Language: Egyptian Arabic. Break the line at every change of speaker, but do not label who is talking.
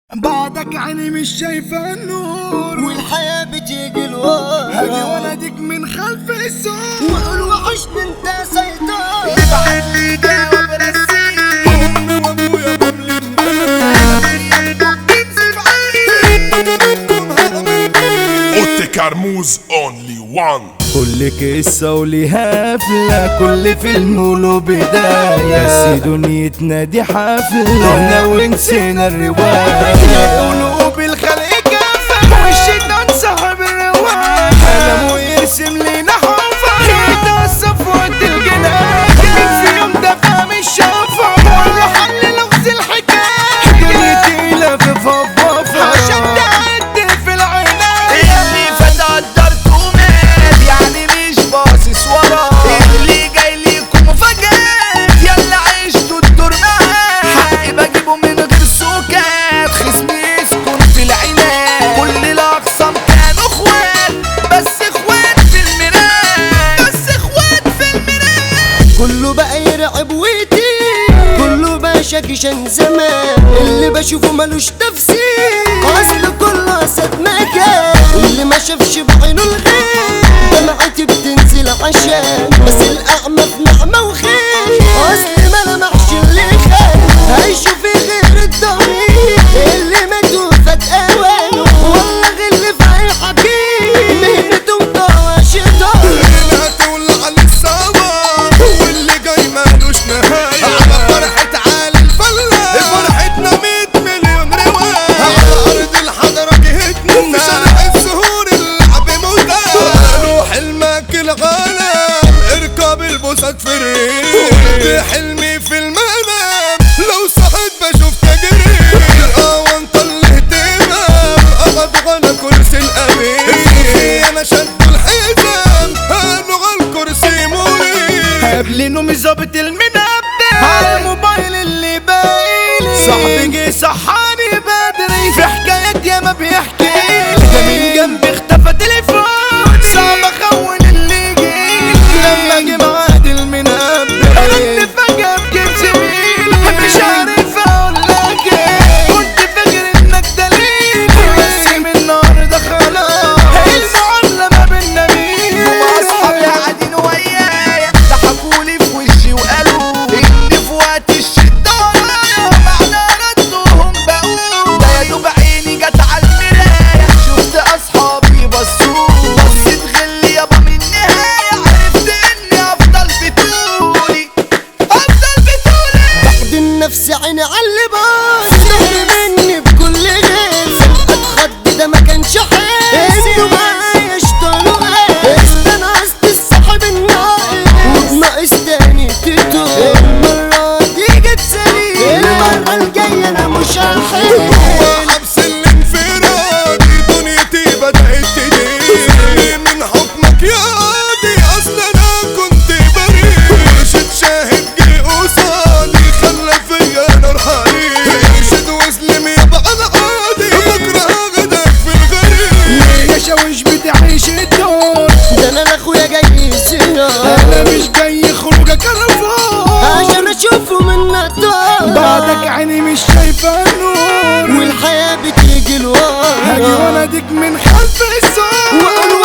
بعدك عيني مش شايفة النور
والحياة بتيجي الورا
هاجي ولدك من خلف السور
وقول وحشني انت سيطان
ابعت لي جواب رسيل امي وابويا بملي
اوتي كرموز اونلي وان
كل قصة وليها حفلة كل فيلم وله بداية بس دنيتنا دي حفلة احنا ونسينا الرواية قلوب الخلق كافة والشيطان صاحب الرواية قلم ويرسم لنا حفر يتعصف وقت الجناية في يوم ده فهم الشفا ولا حل لغز الحكاية حكايتي لففة بفر عشان تعدي في العناية
يا ابني فتى قدرت ومات يعني مش باصص ورا اللي جاي ليكم مفاجآت يلا عشتوا الدور معاه حقي بجيبه من غير سكات خصمي يسكن في العناد كل الاقسام كانوا اخوات بس اخوات في الميراث بس اخوات في الميراث
كله بقى يرعب ويدي كله بقى شاكشان زمان اللي بشوفه ملوش تفسير اصل كله اسد مكان اللي ما شافش بعينه الغير دمعتي بتنزل عشان بس الاعمى في نعمه وخير اصل ما لمحش اللي خان هيشوف غير الضمير اللي مات وفات اوانه والله غل في اي حكيم مهنته مطوع شيطان
هتولع على السما واللي جاي مالوش نهاية على فرحة عالي الفلاح فرحتنا 100 مليون رواية على أرض الحضرة جهتنا في شارع الزهور اللعب متاح روح حلمك الغالم اركب البوسات في الريق ده حلمي في المنام لو صحيت بشوف تجريب القهوة اللي اهتمام أقعد على كرسي الأمين أنا شد الحزام قالوا على الكرسي مريح
قبل نومي ظابط المنبه على الموبايل اللي بايلي صاحبي جه صحاني بدري في حكايات ياما بيحكي ده من جنبي اختفى تليفون صعب اخون اللي جيلي لما جه ميعاد المنبه رد فجأة بجيب زميلي مش عارف اقول لك ايه كنت فاكر انك دليل بس من النهارده خلاص المعاملة ما بينا مين
واصحابي قاعدين ويايا ضحكولي في وشي وقالوا ان في وقت الشده ورايا معنى ردهم بقول ده يا دوب عيني جت على المرايه شفت اصحابي بصوا بصيت غلي يابا من النهايه عرفت اني افضل بطولي افضل بطولي
بعد النفس عيني على اللباس سهر مني بكل غير اتخض ده ما كانش حيل انتوا معايا اشتغلوا ايه استنقصت الصاحب الناقص وبناقص تاني تيتو المرة دي جت سليم المرة الجاية انا مش هنحل
حبس الانفراد دنيتي بدأت تدير من حكمك يا قاضي اصل انا كنت بريء مرشد شاهد جه قصادي خلى فيا نار حريق مرشد وسلم يابا انا عادي بكره هاخدك في الغريب
يا شاوش بتعيش الدور
ده انا لاخويا جاي سنار
انا مش جاي خروجه كرفان
عشان اشوفه من الدار
بعدك عيني مش شايفه النور
والحياة بتيجي
هاجي
لورا
ولدك من خلف السور
وقول